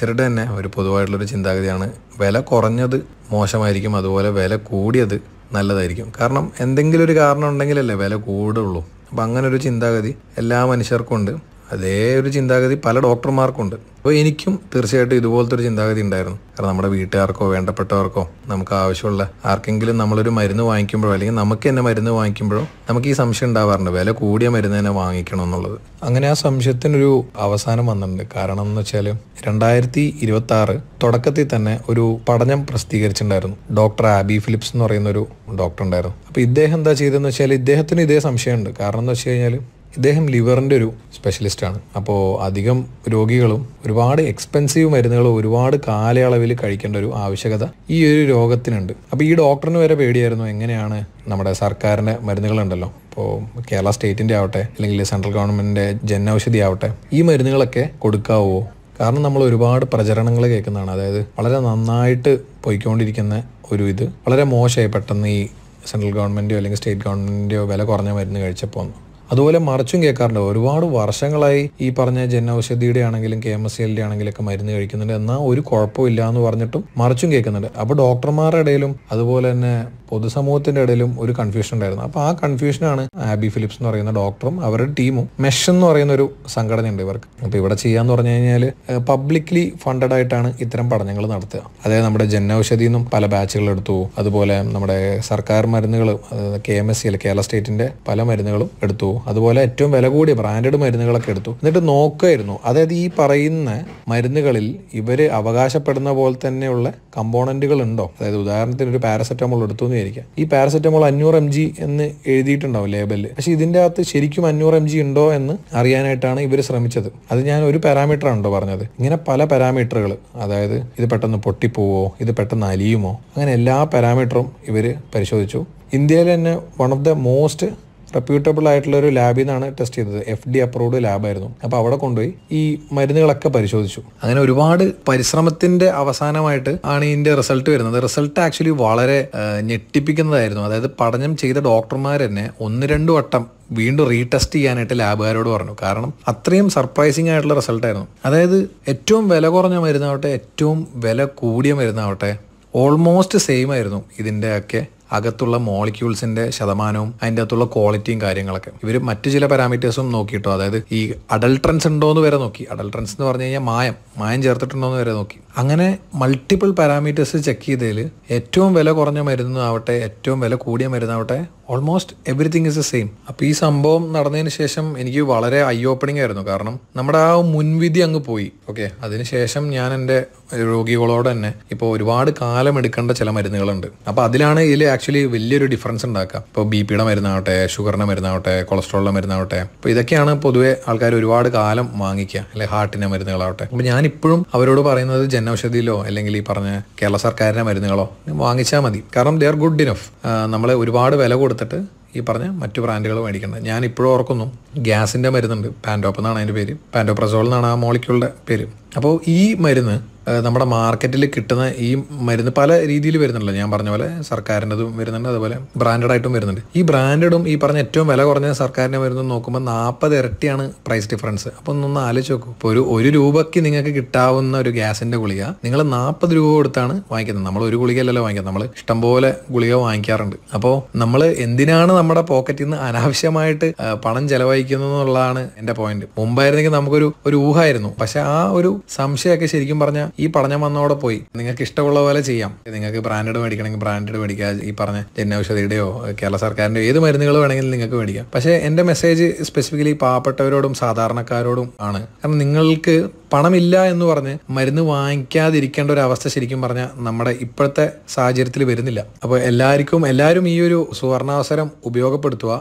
മനുഷ്യരുടെ തന്നെ ഒരു പൊതുവായിട്ടുള്ളൊരു ചിന്താഗതിയാണ് വില കുറഞ്ഞത് മോശമായിരിക്കും അതുപോലെ വില കൂടിയത് നല്ലതായിരിക്കും കാരണം എന്തെങ്കിലും ഒരു കാരണം ഉണ്ടെങ്കിലല്ലേ വില കൂടുള്ളൂ അപ്പം അങ്ങനെ ഒരു ചിന്താഗതി എല്ലാ മനുഷ്യർക്കും ഉണ്ട് അതേ ഒരു ചിന്താഗതി പല ഡോക്ടർമാർക്കും ഉണ്ട് അപ്പോൾ എനിക്കും തീർച്ചയായിട്ടും ഇതുപോലത്തെ ഒരു ചിന്താഗതി ഉണ്ടായിരുന്നു കാരണം നമ്മുടെ വീട്ടുകാർക്കോ വേണ്ടപ്പെട്ടവർക്കോ നമുക്ക് ആവശ്യമുള്ള ആർക്കെങ്കിലും നമ്മളൊരു മരുന്ന് വാങ്ങിക്കുമ്പോഴോ അല്ലെങ്കിൽ നമുക്ക് തന്നെ മരുന്ന് വാങ്ങിക്കുമ്പോഴോ നമുക്ക് ഈ സംശയം ഉണ്ടാവാറുണ്ട് വില കൂടിയ മരുന്ന് തന്നെ വാങ്ങിക്കണം എന്നുള്ളത് അങ്ങനെ ആ സംശയത്തിനൊരു അവസാനം വന്നിട്ടുണ്ട് കാരണം എന്ന് വെച്ചാൽ രണ്ടായിരത്തി ഇരുപത്തി ആറ് തുടക്കത്തിൽ തന്നെ ഒരു പഠനം പ്രസിദ്ധീകരിച്ചിട്ടുണ്ടായിരുന്നു ഡോക്ടർ ആബി ഫിലിപ്സ് എന്ന് പറയുന്ന ഒരു ഡോക്ടർ ഉണ്ടായിരുന്നു അപ്പോൾ ഇദ്ദേഹം എന്താ ചെയ്തതെന്ന് വെച്ചാൽ ഇദ്ദേഹത്തിന് ഇതേ സംശയമുണ്ട് കാരണം എന്ന് വെച്ച് കഴിഞ്ഞാൽ ഇദ്ദേഹം ലിവറിൻ്റെ ഒരു സ്പെഷ്യലിസ്റ്റാണ് അപ്പോൾ അധികം രോഗികളും ഒരുപാട് എക്സ്പെൻസീവ് മരുന്നുകൾ ഒരുപാട് കാലയളവിൽ കഴിക്കേണ്ട ഒരു ആവശ്യകത ഈ ഒരു രോഗത്തിനുണ്ട് അപ്പോൾ ഈ ഡോക്ടറിന് വരെ പേടിയായിരുന്നു എങ്ങനെയാണ് നമ്മുടെ സർക്കാരിൻ്റെ മരുന്നുകളുണ്ടല്ലോ ഇപ്പോൾ കേരള സ്റ്റേറ്റിൻ്റെ ആവട്ടെ അല്ലെങ്കിൽ സെൻട്രൽ ഗവൺമെൻറ്റിൻ്റെ ജൻ ഔഷധി ആവട്ടെ ഈ മരുന്നുകളൊക്കെ കൊടുക്കാവോ കാരണം നമ്മൾ ഒരുപാട് പ്രചരണങ്ങൾ കേൾക്കുന്നതാണ് അതായത് വളരെ നന്നായിട്ട് പോയിക്കൊണ്ടിരിക്കുന്ന ഒരു ഇത് വളരെ മോശമായി പെട്ടെന്ന് ഈ സെൻട്രൽ ഗവൺമെൻറ്റോ അല്ലെങ്കിൽ സ്റ്റേറ്റ് ഗവൺമെൻറ്റിൻ്റെയോ വില കുറഞ്ഞ മരുന്ന് കഴിച്ചപ്പോൾ അതുപോലെ മറിച്ചും കേൾക്കാറുണ്ട് ഒരുപാട് വർഷങ്ങളായി ഈ പറഞ്ഞ ജൻ ഔഷധിയുടെ ആണെങ്കിലും കെ എം എസ് സി എല്ലിൻ്റെ ആണെങ്കിലും ഒക്കെ മരുന്ന് കഴിക്കുന്നുണ്ട് എന്നാൽ ഒരു കുഴപ്പമില്ല എന്ന് പറഞ്ഞിട്ടും മറിച്ചും കേൾക്കുന്നുണ്ട് അപ്പോൾ ഡോക്ടർമാരുടെ ഇടയിലും അതുപോലെ തന്നെ പൊതുസമൂഹത്തിന്റെ ഇടയിലും ഒരു കൺഫ്യൂഷൻ ഉണ്ടായിരുന്നു അപ്പോൾ ആ കൺഫ്യൂഷനാണ് ആബി ഫിലിപ്സ് എന്ന് പറയുന്ന ഡോക്ടറും അവരുടെ ടീമും മെഷ് എന്ന് പറയുന്ന ഒരു സംഘടനയുണ്ട് ഇവർക്ക് അപ്പോൾ ഇവിടെ ചെയ്യാന്ന് പറഞ്ഞു കഴിഞ്ഞാൽ പബ്ലിക്ലി ഫണ്ടഡ് ആയിട്ടാണ് ഇത്തരം പഠനങ്ങൾ നടത്തുക അതായത് നമ്മുടെ ജൻ ഔഷധി നിന്നും പല ബാച്ചുകൾ എടുത്തു അതുപോലെ നമ്മുടെ സർക്കാർ മരുന്നുകൾ കെ എം എസ് സി അല്ലെ കേരള സ്റ്റേറ്റിന്റെ പല മരുന്നുകളും എടുത്തു അതുപോലെ ഏറ്റവും വില കൂടിയ ബ്രാൻഡഡ് മരുന്നുകളൊക്കെ എടുത്തു എന്നിട്ട് നോക്കുമായിരുന്നു അതായത് ഈ പറയുന്ന മരുന്നുകളിൽ ഇവര് അവകാശപ്പെടുന്ന പോലെ തന്നെയുള്ള കമ്പോണന്റുകൾ ഉണ്ടോ അതായത് ഉദാഹരണത്തിന് ഒരു പാരസെറ്റമോൾ എടുത്തു എന്ന് വിചാരിക്കാം ഈ പാരസെറ്റമോൾ അഞ്ഞൂറ് എം ജി എന്ന് എഴുതിയിട്ടുണ്ടാവും ലേബലിൽ പക്ഷെ ഇതിന്റെ അകത്ത് ശരിക്കും അഞ്ഞൂറ് എം ജി ഉണ്ടോ എന്ന് അറിയാനായിട്ടാണ് ഇവർ ശ്രമിച്ചത് അത് ഞാൻ ഒരു പാരാമീറ്റർ ഉണ്ടോ പറഞ്ഞത് ഇങ്ങനെ പല പാരാമീറ്ററുകൾ അതായത് ഇത് പെട്ടെന്ന് പൊട്ടിപ്പോവോ ഇത് പെട്ടെന്ന് അലിയുമോ അങ്ങനെ എല്ലാ പാരാമീറ്ററും ഇവർ പരിശോധിച്ചു ഇന്ത്യയിൽ തന്നെ one of the most reputable ആയിട്ടുള്ള ഒരു ലാബിൽ നിന്നാണ് ടെസ്റ്റ് ചെയ്തത് എഫ് ഡി അപ്രൂവ്ഡ് ലാബായിരുന്നു അപ്പോൾ അവിടെ കൊണ്ടുപോയി ഈ മരുന്നുകളൊക്കെ പരിശോധിച്ചു അങ്ങനെ ഒരുപാട് പരിശ്രമത്തിന്റെ അവസാനമായിട്ട് ആണ് ഇതിന്റെ റിസൾട്ട് വരുന്നത് റിസൾട്ട് ആക്ച്വലി വളരെ ആ, ഞെട്ടിപ്പിക്കുന്നതായിരുന്നു അതായത് പഠനം ചെയ്ത ഡോക്ടർമാർ തന്നെ ഒന്ന് രണ്ട് വട്ടം വീണ്ടും റീടെസ്റ്റ് ചെയ്യാനായിട്ട് ലാബുകാരോട് പറഞ്ഞു കാരണം അത്രയും സർപ്രൈസിങ് ആയിട്ടുള്ള റിസൾട്ടായിരുന്നു അതായത് ഏറ്റവും വില കുറഞ്ഞ മരുന്നാവട്ടെ ഏറ്റവും വില കൂടിയ മരുന്നാവട്ടെ ഓൾമോസ്റ്റ് സെയിം ആയിരുന്നു ഇതിൻ്റെ ഒക്കെ അകത്തുള്ള മോളിക്യൂൾസിന്റെ ശതമാനവും അതിൻ്റെ അകത്തുള്ള ക്വാളിറ്റിയും കാര്യങ്ങളൊക്കെ ഇവർ മറ്റു ചില പാരാമീറ്റേഴ്സും നോക്കിയിട്ടോ അതായത് ഈ അഡൾട്രൻസ് ഉണ്ടോ എന്ന് വരെ നോക്കി അഡൾട്രൻസ് എന്ന് പറഞ്ഞു കഴിഞ്ഞാൽ മായം മായം ചേർത്തിട്ടുണ്ടോ എന്ന് വരെ നോക്കി അങ്ങനെ മൾട്ടിപ്പിൾ പാരാമീറ്റേഴ്സ് ചെക്ക് ചെയ്തതിൽ ഏറ്റവും വില കുറഞ്ഞ മരുന്നാവട്ടെ ഏറ്റവും വില കൂടിയ മരുന്നാവട്ടെ almost everything is the same അപ്പോൾ ഈ സംഭവം നടന്നതിന് ശേഷം എനിക്ക് വളരെ ഐ ഓപ്പണിംഗ് ആയിരുന്നു കാരണം നമ്മുടെ ആ മുൻവിധി അങ്ങ് പോയി ഓക്കെ അതിനുശേഷം ഞാൻ എൻ്റെ രോഗികളോട് തന്നെ ഇപ്പോൾ ഒരുപാട് കാലം എടുക്കേണ്ട ചില മരുന്നുകളുണ്ട് അപ്പോൾ അതിലാണ് ഇതിൽ ആക്ച്വലി വലിയൊരു ഡിഫറൻസ് ഉണ്ടാക്കുക ഇപ്പോൾ ബി പിയുടെ മരുന്നാവട്ടെ ഷുഗറിൻ്റെ മരുന്നാവട്ടെ കൊളസ്ട്രോളിൻ്റെ മരുന്നാവട്ടെ അപ്പോൾ ഇതൊക്കെയാണ് പൊതുവെ ആൾക്കാർ ഒരുപാട് കാലം വാങ്ങിക്കുക അല്ലെ ഹാർട്ടിൻ്റെ മരുന്നുകളാവട്ടെ അപ്പോൾ ഞാൻ ഇപ്പോഴും അവരോട് പറയുന്നത് ജൻ ഔഷധിയിലോ അല്ലെങ്കിൽ ഈ പറഞ്ഞ കേരള സർക്കാരിൻ്റെ മരുന്നുകളോ വാങ്ങിച്ചാൽ മതി കാരണം ദേ ആർ ഗുഡ് ഇനഫ് നമ്മൾ ഒരുപാട് വില കൊടുത്തിട്ട് ഈ പറഞ്ഞ മറ്റു ബ്രാൻഡുകൾ മേടിക്കേണ്ടത് ഞാൻ ഇപ്പോഴും ഓർക്കുന്നു ഗ്യാസിൻ്റെ മരുന്നുണ്ട് പാൻഡോപ്പ് എന്നാണ് അതിൻ്റെ പേര് പാൻഡോപ്രസോൾ എന്നാണ് ആ മോളിക്യൂളുടെ പേര് അപ്പോൾ ഈ മരുന്ന് ആ, നമ്മുടെ മാർക്കറ്റിൽ കിട്ടുന്ന ഈ മരുന്ന് പല രീതിയിൽ വരുന്നുണ്ടല്ലോ ഞാൻ പറഞ്ഞ പോലെ സർക്കാരിൻ്റെതും വരുന്നുണ്ട് അതുപോലെ ബ്രാൻഡഡ് ആയിട്ടും വരുന്നുണ്ട് ഈ ബ്രാൻഡഡും ഈ പറഞ്ഞ ഏറ്റവും വില കുറഞ്ഞ സർക്കാരിൻ്റെ മരുന്നും നോക്കുമ്പോൾ നാൽപ്പത് ഇരട്ടിയാണ് പ്രൈസ് ഡിഫറൻസ് അപ്പോൾ ഒന്നൊന്ന് ആലോചിച്ച് നോക്കൂ ഇപ്പോൾ ഒരു ഒരു രൂപയ്ക്ക് നിങ്ങൾക്ക് കിട്ടാവുന്ന ഒരു ഗ്യാസിൻ്റെ ഗുളിക നിങ്ങൾ നാൽപ്പത് രൂപ കൊടുത്താണ് വാങ്ങിക്കുന്നത് നമ്മൾ ഒരു ഗുളികയല്ലല്ലോ വാങ്ങിക്കുന്നത് നമ്മൾ ഇഷ്ടംപോലെ ഗുളിക വാങ്ങിക്കാറുണ്ട് അപ്പോൾ നമ്മൾ എന്തിനാണ് നമ്മുടെ പോക്കറ്റിൽ നിന്ന് അനാവശ്യമായിട്ട് ആ, പണം ചെലവഴിക്കുന്നത് എന്നുള്ളതാണ് എൻ്റെ പോയിന്റ് മുമ്പായിരുന്നെങ്കിൽ നമുക്കൊരു ഒരു ഊഹമായിരുന്നു പക്ഷെ ആ ഒരു സംശയമൊക്കെ ശരിക്കും പറഞ്ഞാൽ ഈ പഠനം വന്നോടെ പോയി നിങ്ങൾക്ക് ഇഷ്ടമുള്ള പോലെ ചെയ്യാം നിങ്ങൾക്ക് ബ്രാൻഡഡ് മേടിക്കണമെങ്കിൽ ബ്രാൻഡഡ് മേടിക്കുക ഈ പറഞ്ഞ ജനൌഷധിയുടെയോ കേരള സർക്കാരിന്റെ ഏത് മരുന്നുകൾ വേണമെങ്കിലും നിങ്ങൾക്ക് മേടിക്കാം പക്ഷേ എൻ്റെ മെസ്സേജ് സ്പെസിഫിക്കലി പാവപ്പെട്ടവരോടും സാധാരണക്കാരോടും ആണ് കാരണം നിങ്ങൾക്ക് പണമില്ല എന്ന് പറഞ്ഞ് മരുന്ന് വാങ്ങിക്കാതിരിക്കേണ്ട ഒരു അവസ്ഥ ശരിക്കും പറഞ്ഞാൽ നമ്മുടെ ഇപ്പോഴത്തെ സാഹചര്യത്തിൽ വരുന്നില്ല അപ്പോൾ എല്ലാവർക്കും എല്ലാവരും ഈ ഒരു സുവർണാവസരം ഉപയോഗപ്പെടുത്തുക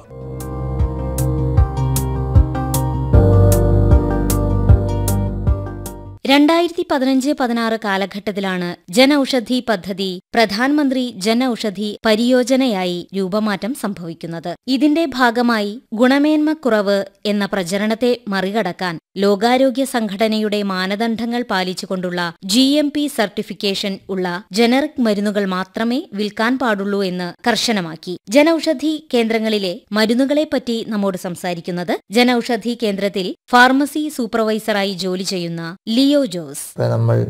രണ്ടായിരത്തി പതിനഞ്ച് പതിനാറ് കാലഘട്ടത്തിലാണ് ജനൌഷധി പദ്ധതി പ്രധാനമന്ത്രി ജനൌഷധി പരിയോജനയായി രൂപമാറ്റം സംഭവിക്കുന്നത് ഇതിന്റെ ഭാഗമായി ഗുണമേന്മക്കുറവ് എന്ന പ്രചരണത്തെ മറികടക്കാൻ ലോകാരോഗ്യ സംഘടനയുടെ മാനദണ്ഡങ്ങൾ പാലിച്ചുകൊണ്ടുള്ള ജി എം പി സർട്ടിഫിക്കേഷൻ ഉള്ള ജനറിക് മരുന്നുകൾ മാത്രമേ വിൽക്കാൻ പാടുള്ളൂ എന്ന് കർശനമാക്കി ജനൌഷധി കേന്ദ്രങ്ങളിലെ മരുന്നുകളെപ്പറ്റി നമ്മോട് സംസാരിക്കുന്നത് ജനൌഷധി കേന്ദ്രത്തിൽ ഫാർമസി സൂപ്പർവൈസറായി ജോലി ചെയ്യുന്ന ലിയോ ജോസ് ഇപ്പം നമ്മൾ